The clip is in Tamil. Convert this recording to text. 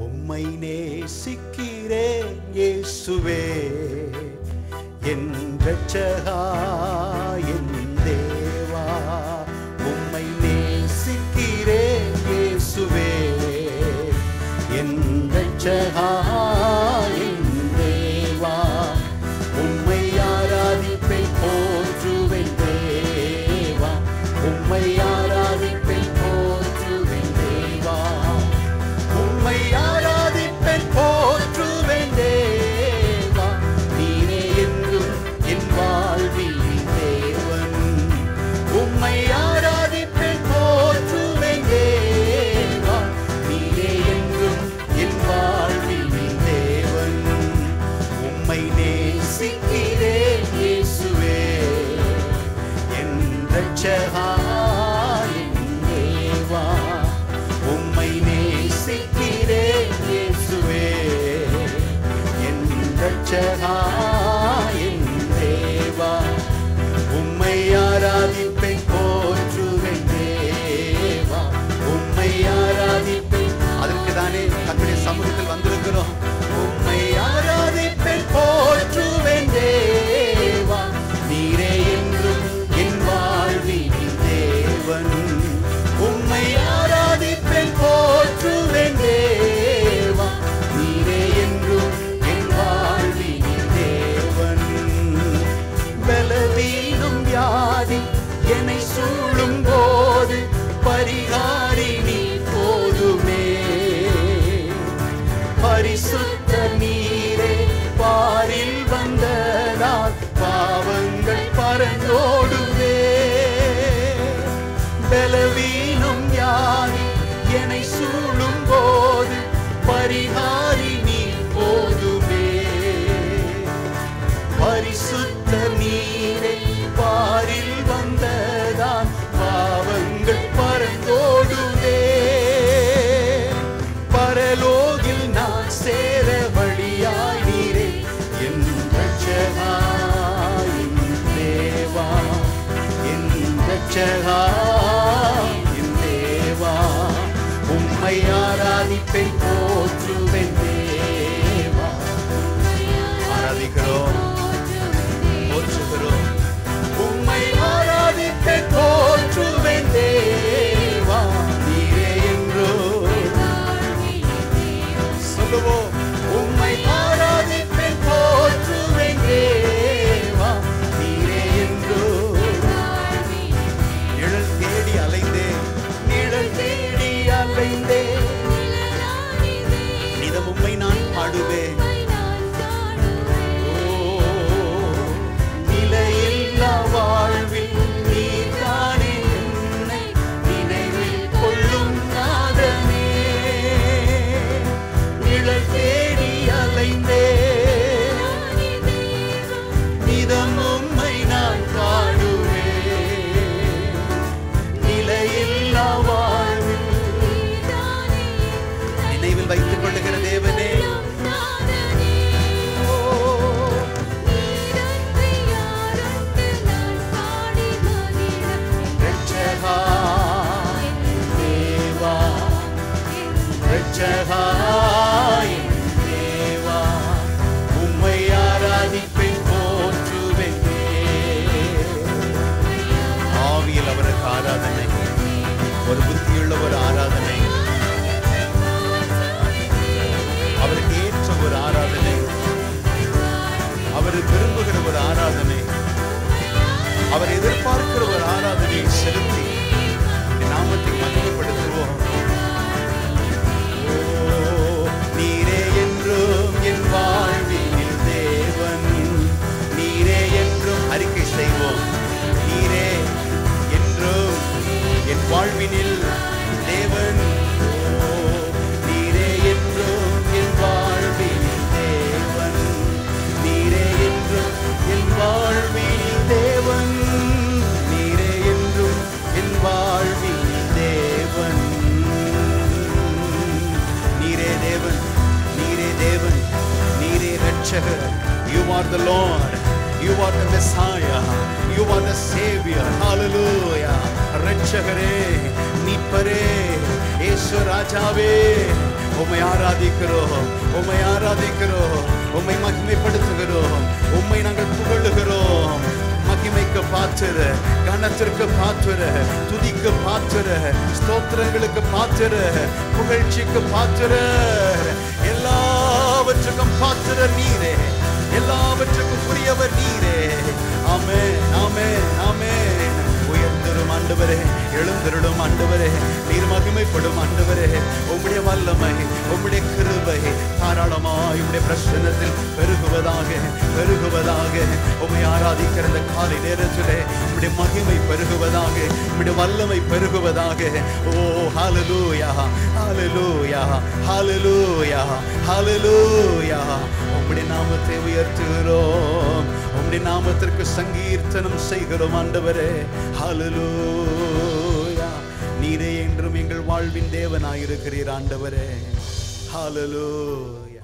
உம்மை நேசிக்கிறேன் இயேசுவே என் ரட்சகா என் தேவா உம்மை நேசிக்கிறேன் இயேசுவே என் ரட்சகா என் தேவா உம்மை ஆராதிப்பேன் போற்றுவேன் தேவா உம்மை ஆராதிப்பேன் போற்றுவேன் தேவா உம்மை ஆராதிப்பேன் போற்றுவேன் தேவா நீரே என்றும் என் வாழ்வில் தேவன் உம்மை ஆராதிப்பேன் போற்றுவேன் தேவா நீரே என்றும் என் வாழ்வில் தேவன் உம்மை நேசிக்கிறேன் இயேசுவே என் ரட்சகா என் தேவா உம்மை நேசிக்கிறேன் இயேசுவே என் ரட்சகா என் தேவா உம்மை ஆராதிப்பேன் போற்றுவேன் தேவா உம்மை ஆராதிப்பேன் அதற்கு தானே தங்களுடைய சமூகத்தில் வந்திருக்கிறோம் உம்மை ஆராதிப்பேன் போற்றுவேன் தேவா நீரே என்றும் என் வாழ்வின் தேவன் உம்மை ஆராதிப்பேன் போற்றுவேன் தேவா நீரே என்றும் என் வாழ்வின் தேவன் பலவீனம் வியாதி என்னை சூழும் போது பரிகாரி நீ போதுமே பரிசுத்த நீரே பாரில் வந்ததால் பாவங்கள் பறந்தோடுவே பலவீனம் யாரி என்னை சூழும் போது பரிகாரி நீ போதுமே பரிசுத்த நீரே பாரில் வந்ததால் பாவங்கள் பறந்தோடுவே பரலோகில் நான் சேர வழியாய் நீரே என் ரட்சகா என் தேவா என் ரட்சகா என் தேவா உம்மை ஆராதிப்பேன் போற்றுவேன் தேவா ஆராதிக்கிறோம் போற்றுகிறோம் உம்மை ஆராதிப்பேன் போற்றுவேன் தேவா நீரே என்றோ சொல்லுவோம் உம்மை ஆராதிப்பேன் போற்றுவேன் தேவா நீரே என்றோ நிழல் தேடி அலைந்தேன் நிழல் தேடி அலைந்தேன் நிதம் உம்மை நான் பாடுவேன் ஓ, நிலையில்லா வாழ்வில் நீர்தானே என்னை நினைவில் கொள்ளும் நாதனே. நிழல் தேடி அலைந்தேன். நிதம் உம்மை நான் பாடுவேன். நிலையில்லா வாழ்வில் நினைவில் வைத்துக் கொள்ளுகிற தேவனே ஓ, ரட்சகா, தேவா, ரட்சகா, என் தேவா, உம்மை ஆராதிப்பேன் போற்றுவேன் ஆவியில் அவருக்கு ஆராதனை ஒரு புத்தியுள்ள ஒரு ஆராதனை அவருக்கு ஏற்ற ஒரு ஆராதனை அவர் விரும்புகிற ஒரு ஆராதனை அவர் எதிர்பார்க்கிற ஒரு ஆராதனையை செலுத்தி இந்த நாமத்தை மகிமைப்படுத்துவோம் ஓ, நீரே என்றும் என் வாழ்வில் தேவன் நீரே என்றும் அறிக்கை செய்வோம் நீரே என்றும் என் வாழ்வினில் தேவன் ஓ, நீரே என்றும் என் வாழ்வில் தேவன் நீரே என்றும் என் வாழ்வில் தேவன் நீரே என்றும் என் வாழ்வில் தேவன் நீரே தேவன் நீரே தேவன் நீரே ரட்சகர் you are the lord you are the messiah you are the saviour hallelujah ரட்சகரே மீட்பரே இயேசு ராஜாவே உம்மை ஆராதிக்கிறோம் உம்மை ஆராதிக்கிறோம் உம்மை மகிமைப்படுத்துகிறோம் உம்மை நாங்கள் புகழுகிறோம் மகிமைக்கு பாத்திர கனத்திற்கு பாத்திர துதிக்கு பாத்திர ஸ்தோத்திரங்களுக்கு பாத்திர புகழ்ச்சிக்கு பாத்திர எல்லாவற்றுக்கும் பாத்திர நீரே எல்லாவற்றுக்கும் புரியவர் நீரே ஆமே ஆமே ஆமே உயர்ந்திரும் ஆண்டவரே எழுந்திருடும் ஆண்டவரே நீர் மகிமைப்படும் ஆண்டவரே உம்முடைய வல்லமை உம்முடைய கிருபை தாராளமாய் உம்முடைய பிரசன்னத்தில் பெருகுவதாக பெருகுவதாக உம்மை ஆராதிக்கிற இந்த காலை நேரத்திலே உம்முடைய மகிமை பெருகுவதாக உம்முடைய வல்லமை பெருகுவதாக ஓ ஹalleluya ஹalleluya ஹalleluya ஹalleluya உம்முடைய நாமத்தை உயர்த்துகிறோம் உம்முடைய நாமத்திற்கு சங்கீர்த்தனம் செய்கிறோம் ஆண்டவரே ஹalleluya நீரே என்றும் எங்கள் வாழ்வின் தேவனாயிருக்கிறீர் ஆண்டவரே ஹalleluya